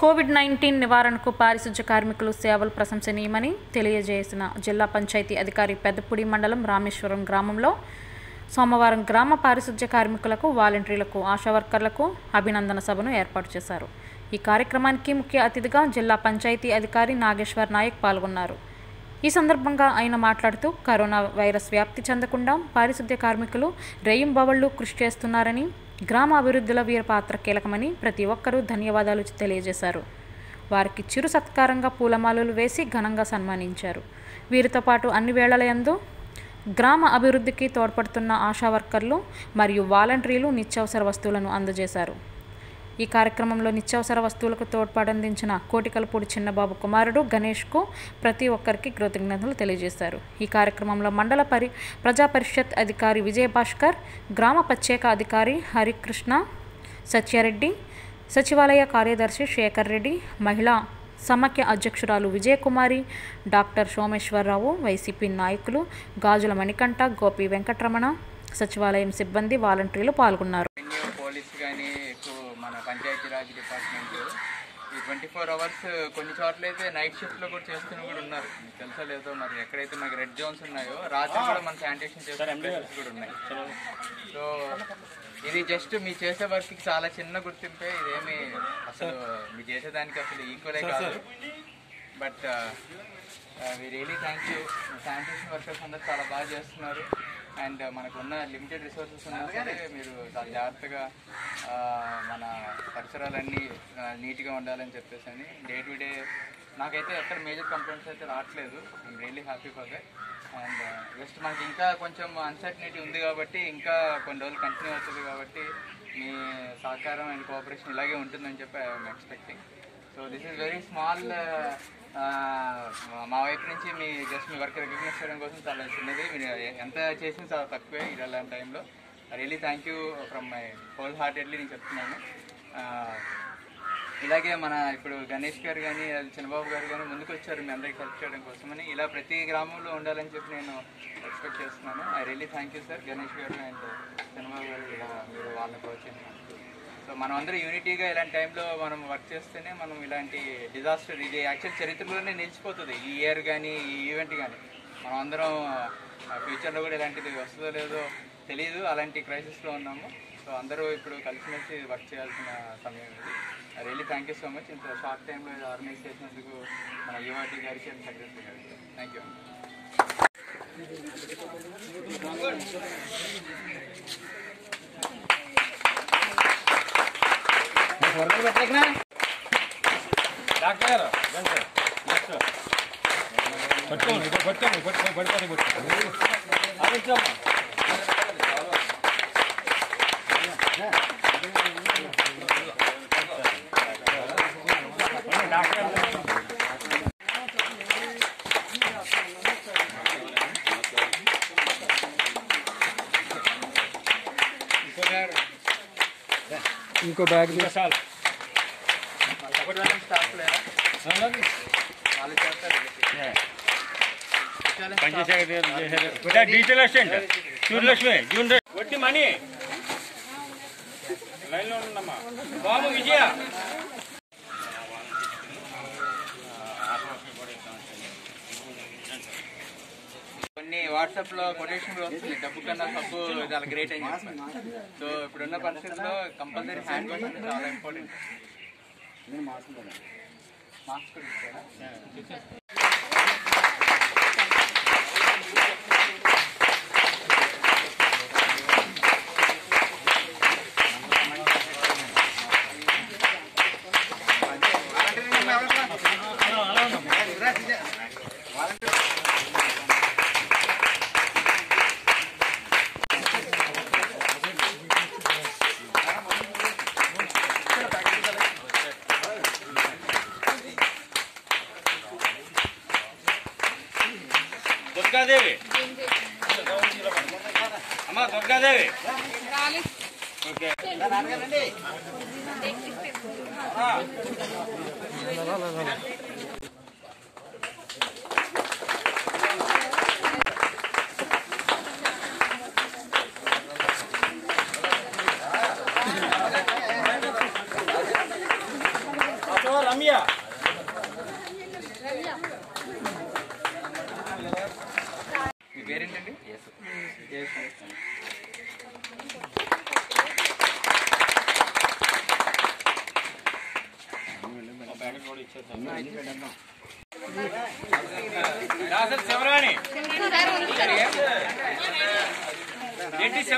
Covid nineteen నివారణకు పారిశుధ్య కార్మికులు సేవలు ప్రశంసనీయమని తెలియజేసిన జిల్లా పంచాయతీ అధికారి పెద్దపూడి మండలం రామేశ్వరం గ్రామంలో సోమవారం గ్రామ పారిశుధ్య కార్మికులకు వాలంటీర్లకు ఆశా వర్కర్లకు అభినందన సభను ఏర్పాటు చేశారు ఈ కార్యక్రమానికి ముఖ్య అతిథిగా జిల్లా పంచాయతీ అధికారి నాగేశ్వర్ నాయక్ పాల్గొన్నారు ఈ సందర్భంగా ఆయన మాట్లాడుతూ కరోనా వైరస్ వ్యాప్తి చెందకుండా పారిశుద్ధ్య కార్మికులు రేయింబవళ్లు కృషి చేస్తున్నారని గ్రామ అభివృద్ధిలో వీరి పాత్ర కీలకమని ప్రతి ఒక్కరూ ధన్యవాదాలు తెలియజేశారు వారికి చిరు సత్కారంగా పూలమాలలు వేసి ఘనంగా సన్మానించారు వీరితో పాటు అన్ని వేళలయందు గ్రామ అభివృద్ధికి తోడ్పడుతున్న ఆశా వర్కర్లు మరియు వాలంటీర్లు నిత్యావసర వస్తువులను అందజేశారు ఈ కార్యక్రమంలో నిత్యావసర వస్తువులకు తోడ్పాడందించిన కోటికలపూడి చిన్నబాబు కుమారుడు గణేష్కు ప్రతి ఒక్కరికి కృతజ్ఞతలు తెలియజేశారు ఈ కార్యక్రమంలో మండల పరి ప్రజా పరిషత్ అధికారి విజయభాస్కర్ గ్రామ ప్రత్యేక అధికారి హరికృష్ణ సత్యారెడ్డి సచివాలయ కార్యదర్శి శేఖర్ రెడ్డి మహిళా సమాఖ్య అధ్యక్షురాలు విజయకుమారి డాక్టర్ సోమేశ్వరరావు వైసీపీ నాయకులు గాజుల మణికంఠ గోపి వెంకటరమణ సచివాలయం సిబ్బంది వాలంటీర్లు పాల్గొన్నారు రెవెన్యూ పోలీస్ కానీ ఎక్కువ మన పంచాయతీరాజ్ డిపార్ట్మెంట్ ఈ ట్వంటీ ఫోర్ అవర్స్ కొన్ని చోట్ల అయితే నైట్ షిఫ్ట్లో కూడా చేస్తున్న కూడా ఉన్నారు మీకు తెలుసా లేదో మరి ఎక్కడైతే మనకి రెడ్ జోన్స్ ఉన్నాయో రాత్రి కూడా మన శానిటేషన్ చేస్తున్న ప్లేసెస్ కూడా ఉన్నాయి సో ఇది జస్ట్ మీ చేసే వర్క్కి చాలా చిన్న గుర్తింపే ఇదేమి అసలు మీ చేసేదానికి అసలు ఈక్వలే కాదు but we really thank you sanitation workers అందరూ చాలా బాగా చేస్తున్నారు అండ్ మనకు ఉన్న లిమిటెడ్ రిసోర్సెస్ ఉన్నా సరే మీరు చాలా జాగ్రత్తగా ఆ, మన పరిసరాలన్నీ నీట్గా ఉండాలని చెప్పేసి అని డే టు డే నాకైతే ఎక్కడ మేజర్ కంప్లైంట్స్ అయితే రావట్లేదు I'm really happy for that and just మనకి ఇంకా కొంచెం అన్సర్టనిటీ ఉంది కాబట్టి ఇంకా కొన్ని రోజులు కంటిన్యూ అవుతుంది కాబట్టి మీ సహకారం అండ్ కోఆపరేషన్ ఇలాగే ఉంటుందని చెప్పి I'm expecting so this is very small మా వైపు నుంచి మీ జస్ట్ మీ వర్క్ రికగ్నైజ్ చేయడం కోసం చాలా చిన్నది మీరు ఎంత చేసినా చాలా తక్కువే ఇది అలాంటి టైంలో really thank you from my whole heartedly నేను చెప్తున్నాను Uh, ఇలాగే మన ఇప్పుడు గణేష్ గారు కానీ చిన్నబాబు గారు కానీ ముందుకు వచ్చారు మీ అందరికి హెల్ప్ చేయడం కోసమని ఇలా ప్రతి గ్రామంలో ఉండాలని చెప్పి నేను ఎక్స్పెక్ట్ చేస్తున్నాను I really thank you sir Ganesh గారు అండ్ చిన్నబాబు గారు ఇలా మీరు వాళ్ళని ప్రోత్సహించారు సో మనం అందరూ యూనిటీగా ఇలాంటి టైంలో మనం వర్క్ చేస్తేనే మనం ఇలాంటి డిజాస్టర్ ఇది యాక్చువల్ చరిత్రలోనే నిలిచిపోతుంది ఈ ఇయర్ కానీ ఈ ఈవెంట్ కానీ మనం అందరం ఫ్యూచర్లో కూడా ఇలాంటిది వస్తుందో లేదో తెలియదు అలాంటి క్రైసిస్లో ఉన్నాము సో అందరూ ఇప్పుడు కలిసిమెలిసి వర్క్ చేయాల్సిన సమయం ఇది really thank you so much ఇంత షార్ట్ టైంలో ఇది ఆర్గనైజ్ చేసినందుకు మన యువటి గారికి అండ్ సెక్రటరీ గారికి థ్యాంక్ యూ ఇంకో బ్యాగ్ స్టాఫ్ లేరా వాళ్ళు చేస్తారు డీటెయిల్ అసిస్టెంట్ సూర్యలక్ష్మి జూన్ వట్టి మణి లైన్లో ఉండమ్మా బాబు విజయ కొన్ని వాట్సాప్ లో కొటేషన్ వస్తుంది డబ్బు కన్నా సబ్బు చాలా గ్రేట్ అని చెప్పి సో ఇప్పుడున్న పరిస్థితుల్లో కంపల్సరీ హ్యాండ్ వాష్ అనేది చాలా ఇంపార్టెంట్ మాస్క్ కూడా ఇస్తారా? దుర్గాదేవి అమ్మా దుర్గాదేవి ఓకే రమ్య మీ పేరేంటండి యేసు. దాసరి శివరాణి ఏంటి శివ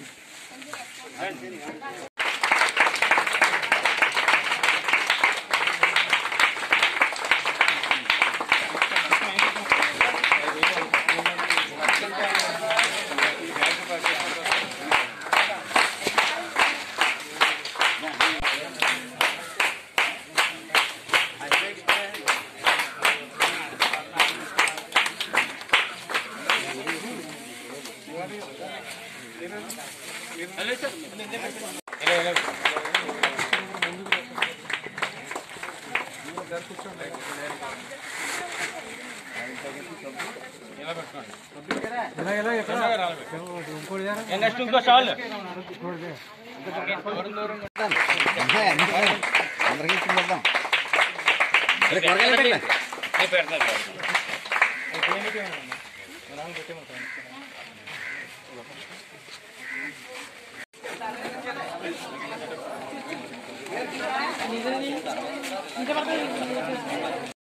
నెక్స్ట్ ఇంకో స్టాల్ అందరికీ ఇచ్చి